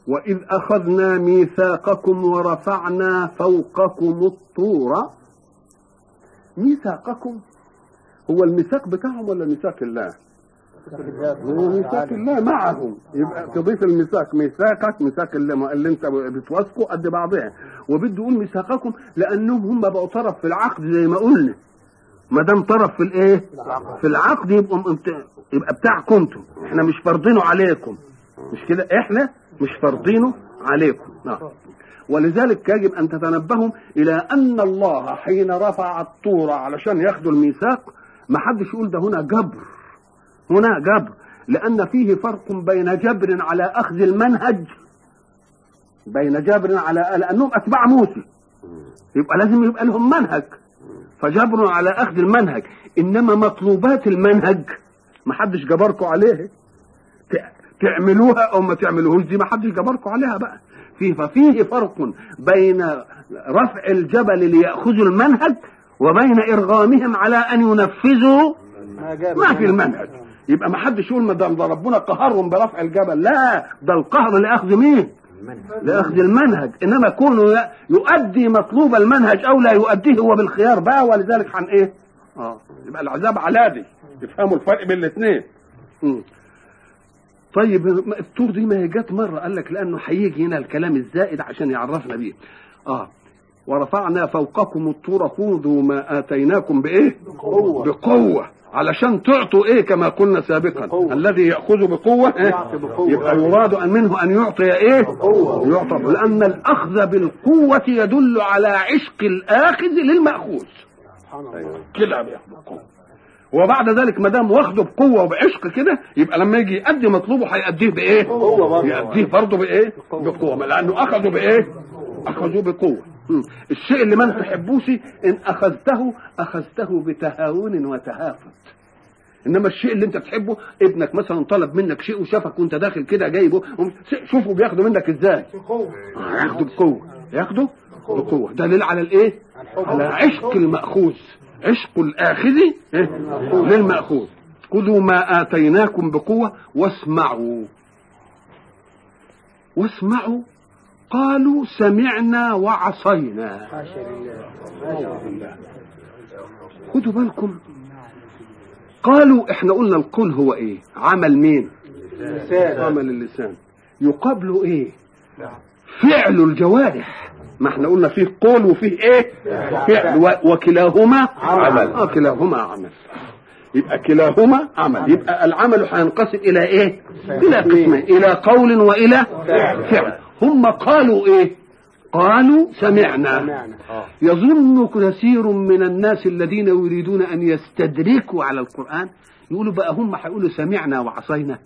وإذ أخذنا ميثاقكم ورفعنا فوقكم الطور ميثاقكم هو الميثاق بتاعهم ولا ميثاق الله؟ هو ميثاق الله معهم يبقى تضيف الميثاق ميثاقك ميثاق اللي, اللي انت بتوثقه قد بعضها وبده يقول ميثاقكم لانهم هم بقوا طرف في العقد زي ما قلنا ما دام طرف في الايه؟ في العقد يبقوا يبقى بتاعكم انتم احنا مش فرضينه عليكم مش كده احنا مش فرضينه عليكم نعم ولذلك يجب ان تتنبهوا الى ان الله حين رفع الطور علشان ياخدوا الميثاق ما حدش يقول ده هنا جبر هنا جبر لان فيه فرق بين جبر على اخذ المنهج بين جبر على لانهم اتباع موسى يبقى لازم يبقى لهم منهج فجبر على اخذ المنهج انما مطلوبات المنهج ما حدش جبركم عليه تعملوها او ما تعملوهوش دي ما حدش جبركم عليها بقى فيه ففيه فرق بين رفع الجبل ليأخذوا المنهج وبين إرغامهم على أن ينفذوا ما في المنهج يبقى ما حدش يقول ما ده ربنا قهرهم برفع الجبل لا ده القهر لأخذ مين لأخذ المنهج إنما كونه يؤدي مطلوب المنهج أو لا يؤديه هو بالخيار بقى ولذلك عن إيه آه. يبقى العذاب على دي يفهموا الفرق بين الاثنين طيب الطور دي ما هي جت مره قال لك لانه هيجي هنا الكلام الزائد عشان يعرفنا بيه اه ورفعنا فوقكم الطور خذوا ما اتيناكم بايه بقوة. بقوه علشان تعطوا ايه كما قلنا سابقا بقوة. الذي ياخذ بقوه إيه؟ يعطي بقوة. يبقى يراد أن منه ان يعطي ايه بقوة. يعطى لان الاخذ بالقوه يدل على عشق الاخذ للماخوذ سبحان الله كده بياخد بقوه وبعد ذلك ما دام واخده بقوه وبعشق كده يبقى لما يجي يأدي مطلوبه هيأديه بايه؟ بقوة برضه. يأديه برضه بايه؟ بقوه لانه اخذوا بايه؟ اخذوا بقوه مم. الشيء اللي ما تحبوش ان اخذته اخذته بتهاون وتهافت انما الشيء اللي انت بتحبه ابنك مثلا طلب منك شيء وشافك وانت داخل كده جايبه قوم شوفوا بياخدوا منك ازاي بقوة آه، ياخدوا بقوه ياخدوا بقوه دليل على الايه على عشق الماخوذ عشق الاخذ إيه؟ للماخوذ خذوا ما اتيناكم بقوه واسمعوا واسمعوا قالوا سمعنا وعصينا حاشا لله حاشا لله خدوا بالكم قالوا احنا قلنا القول هو ايه عمل مين لسان عمل اللسان يقابله ايه فعل الجوارح ما احنا قلنا فيه قول وفيه ايه فعل و- وكلاهما عمل. اه كلاهما عمل يبقى كلاهما عمل يبقى العمل هينقسم الى ايه الى قسمين الى قول والى فعل هم قالوا ايه قالوا سمعنا سمعنا اه يظن كثير من الناس الذين يريدون ان يستدركوا على القران يقولوا بقى هم هيقولوا سمعنا وعصينا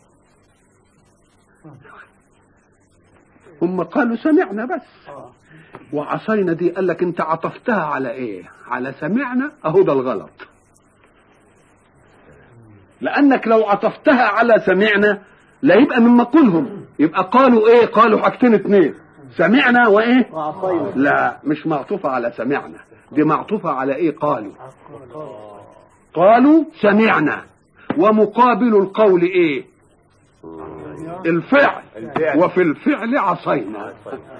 هم قالوا سمعنا بس آه. وعصينا دي قال لك انت عطفتها على ايه على سمعنا اهو ده الغلط لانك لو عطفتها على سمعنا لا يبقى من مقولهم يبقى قالوا ايه قالوا حاجتين اتنين سمعنا وايه وعصينا لا مش معطوفة على سمعنا دي معطوفة على ايه قالوا قالوا سمعنا ومقابل القول ايه الفعل الفعل. وفي الفعل عصينا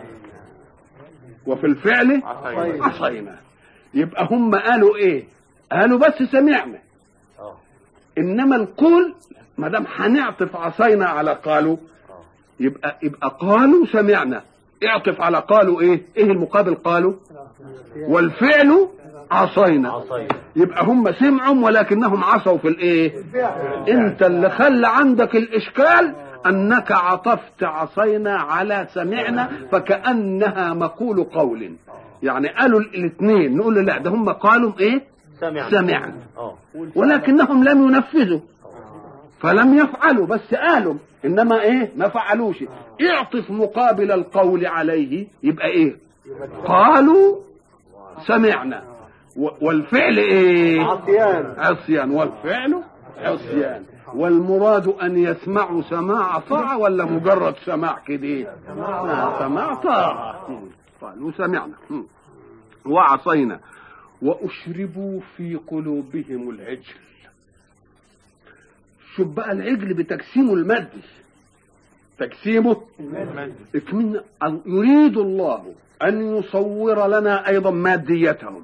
وفي الفعل عصينا. عصينا يبقى هم قالوا ايه قالوا بس سمعنا اه انما القول ما دام هنعطف عصينا على قالوا يبقى يبقى قالوا سمعنا اعطف على قالوا ايه ايه المقابل قالوا والفعل عصينا عصينا يبقى هم سمعوا ولكنهم عصوا في الايه انت اللي خلى عندك الاشكال انك عطفت عصينا على سمعنا فكانها مقول قول يعني قالوا الاثنين نقول له لا ده هم قالوا ايه سمعنا سمعنا اه ولكنهم لم ينفذوا فلم يفعلوا بس قالوا انما ايه ما فعلوش اعطف مقابل القول عليه يبقى ايه قالوا سمعنا و- والفعل ايه عصيان عصيان والفعل عصيان والمراد ان يسمعوا سماع طاعه ولا مجرد سماع كده لا، سماع طاعه مم. قالوا سمعنا مم. وعصينا واشربوا في قلوبهم العجل شوف بقى العجل بتجسيمه المادي تجسيمه اكمن أن يريد الله أن يصور لنا أيضا ماديتهم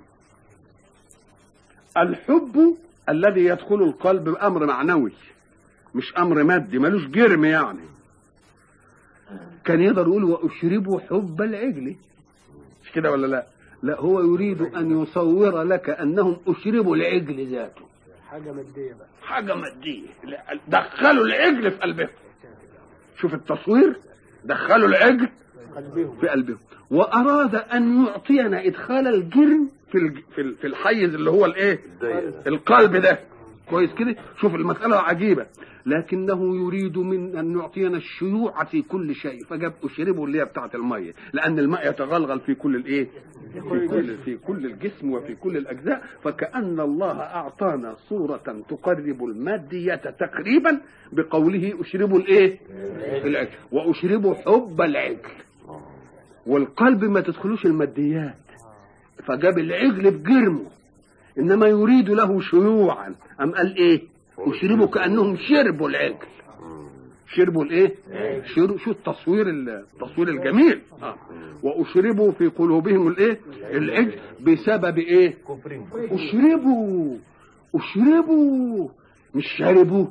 الحب الذي يدخل القلب بأمر معنوي مش أمر مادي ملوش جرم يعني كان يقدر يقول وأشربوا حب العجل مش كده ولا لا لا هو يريد أن يصور لك أنهم أشربوا العجل ذاته حاجه ماديه بقى حاجة مادية لا، دخلوا العجل في قلبهم شوف التصوير دخلوا العجل قلبهم في قلبهم وأراد أن يعطينا إدخال الجرم في الج- في ال- في الحيز اللي هو الإيه؟ القلب ده كويس كده شوف المسألة عجيبة لكنه يريد من أن يعطينا الشيوع في كل شيء فجاب أشربه اللي هي بتاعة المية لأن الماء يتغلغل في كل الإيه في كل في كل الجسم وفي كل الأجزاء فكأن الله أعطانا صورة تقرب المادية تقريبا بقوله أشربوا الإيه العجل وأشربوا حب العجل والقلب ما تدخلوش الماديات فجاب العجل بجرمه انما يريد له شيوعا ام قال ايه يشربوا كانهم شربوا العجل شربوا الايه شربوا شو التصوير التصوير الجميل آه. واشربوا في قلوبهم الايه العجل بسبب ايه اشربوا اشربوا مش شربوا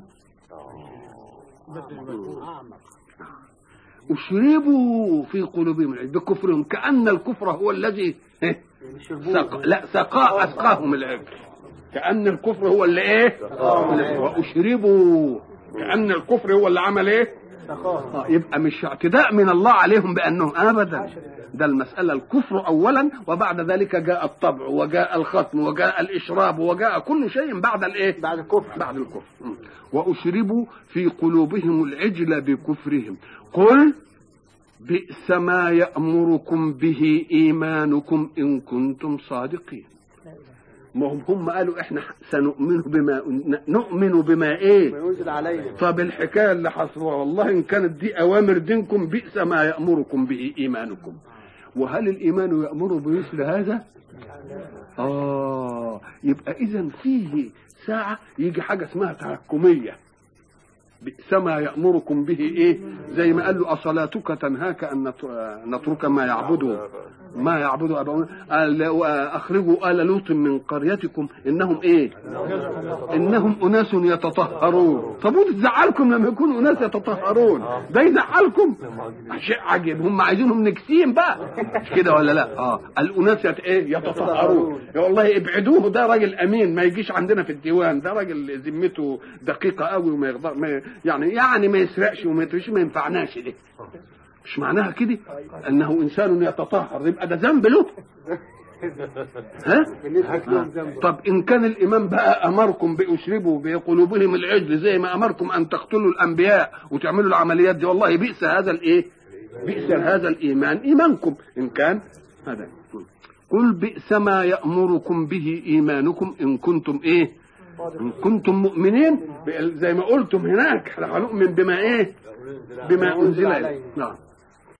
اعمق اشربوا في قلوبهم العجل بكفرهم كان الكفر هو الذي إيه؟ سق... لا سقاء اسقاهم العجل كان الكفر هو اللي ايه واشربوا كان الكفر هو اللي عمل ايه سخاء آه، يبقى مش اعتداء من الله عليهم بانهم ابدا ده المسألة الكفر أولا وبعد ذلك جاء الطبع وجاء الختم وجاء الإشراب وجاء كل شيء بعد الإيه؟ بعد الكفر بعد الكفر م. وأشربوا في قلوبهم العجل بكفرهم قل بئس ما يأمركم به إيمانكم إن كنتم صادقين ما هم هم قالوا احنا سنؤمن بما نؤمن بما ما ايه ينزل علينا طب الحكايه اللي حصلها والله ان كانت دي اوامر دينكم بئس ما يامركم به ايمانكم وهل الايمان يامر بمثل هذا اه يبقى اذا فيه ساعه يجي حاجه اسمها تحكميه بئس ما يامركم به ايه زي ما قال له اصلاتك تنهاك ان نت- نترك ما يعبد ما يعبد اباؤنا قال اخرجوا ال لوط من قريتكم انهم ايه انهم اناس يتطهرون طب ودي تزعلكم لما يكونوا اناس يتطهرون ده يزعلكم شيء عجيب هم عايزينهم نكسين بقى مش كده ولا لا اه الاناس يت... ايه يتطهرون يا والله ابعدوه ده راجل امين ما يجيش عندنا في الديوان ده راجل ذمته دقيقه قوي وما يقدر ما يعني يعني ما يسرقش وما يترش ما ينفعناش ده مش معناها كده انه انسان يتطهر يبقى ده ذنب له ها بالنسبه لهم ذنب طب ان كان الامام بقى امركم باشربوا بقلوبهم العجل زي ما امركم ان تقتلوا الانبياء وتعملوا العمليات دي والله بئس هذا الايه بئس هذا الايمان ايمانكم ان كان هذا قل بئس ما يامركم به ايمانكم ان كنتم ايه ان كنتم مؤمنين زي ما قلتم هناك احنا هنؤمن بما ايه بما انزل اليه نعم